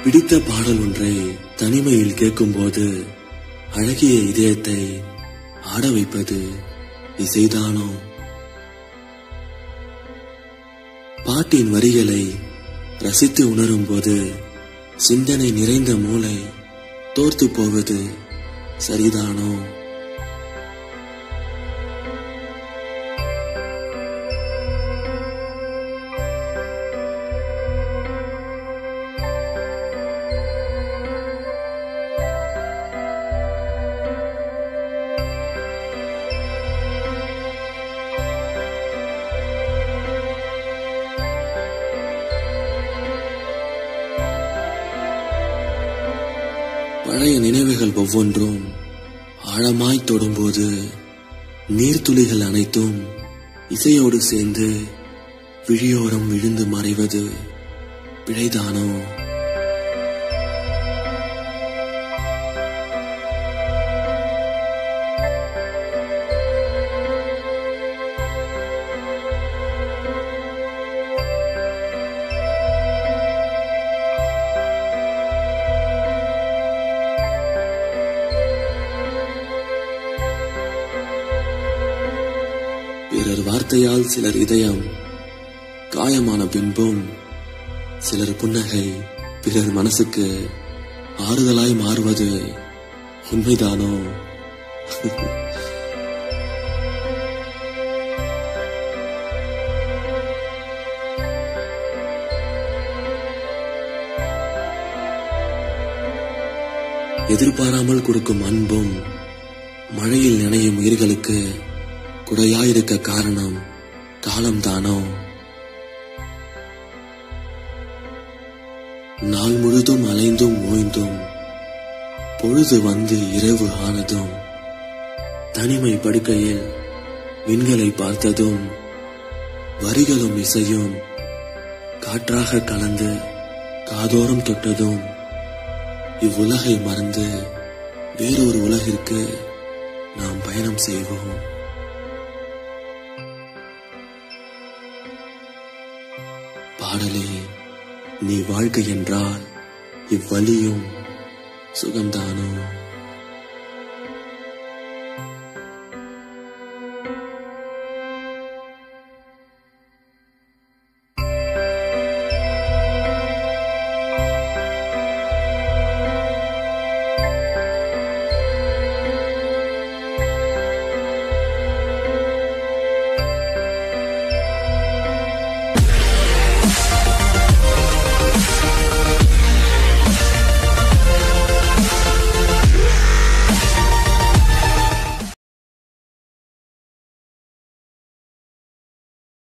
பிடித்த பாடல் ஒன்றை தனிமையில் கேட்கும்போது அழகிய இதயத்தை ஆட வைப்பது இசைதானோ பாட்டின் வரிகளை ரசித்து உணரும் போது சிந்தனை நிறைந்த மூளை தோர்த்து போவது சரிதானோ பழைய நினைவுகள் ஒவ்வொன்றும் ஆழமாய் தொடும்போது நீர்த்துளிகள் அனைத்தும் இசையோடு சேர்ந்து விழியோரம் விழுந்து மறைவது பிழைதானோ பிறர் வார்த்தையால் சிலர் இதயம் காயமான பின்பும் சிலர் புன்னகை பிறர் மனசுக்கு ஆறுதலாய் மாறுவது உண்மைதானோ எதிர்பாராமல் கொடுக்கும் அன்பும் மழையில் நனையும் உயிர்களுக்கு குடையாயிருக்க காரணம் காலம்தானோ நாள் முழுதும் அலைந்தும் ஓய்ந்தும் பொழுது வந்து இரவு ஆனதும் தனிமை படுக்கையில் விண்களை பார்த்ததும் வரிகளும் இசையும் காற்றாக கலந்து காதோரம் தொட்டதும் இவ்வுலகை மறந்து வேறொரு உலகிற்கு நாம் பயணம் செய்வோம் பாடலே நீ வாழ்க்கை என்றால் இவ்வலியும் சுகம்தானோ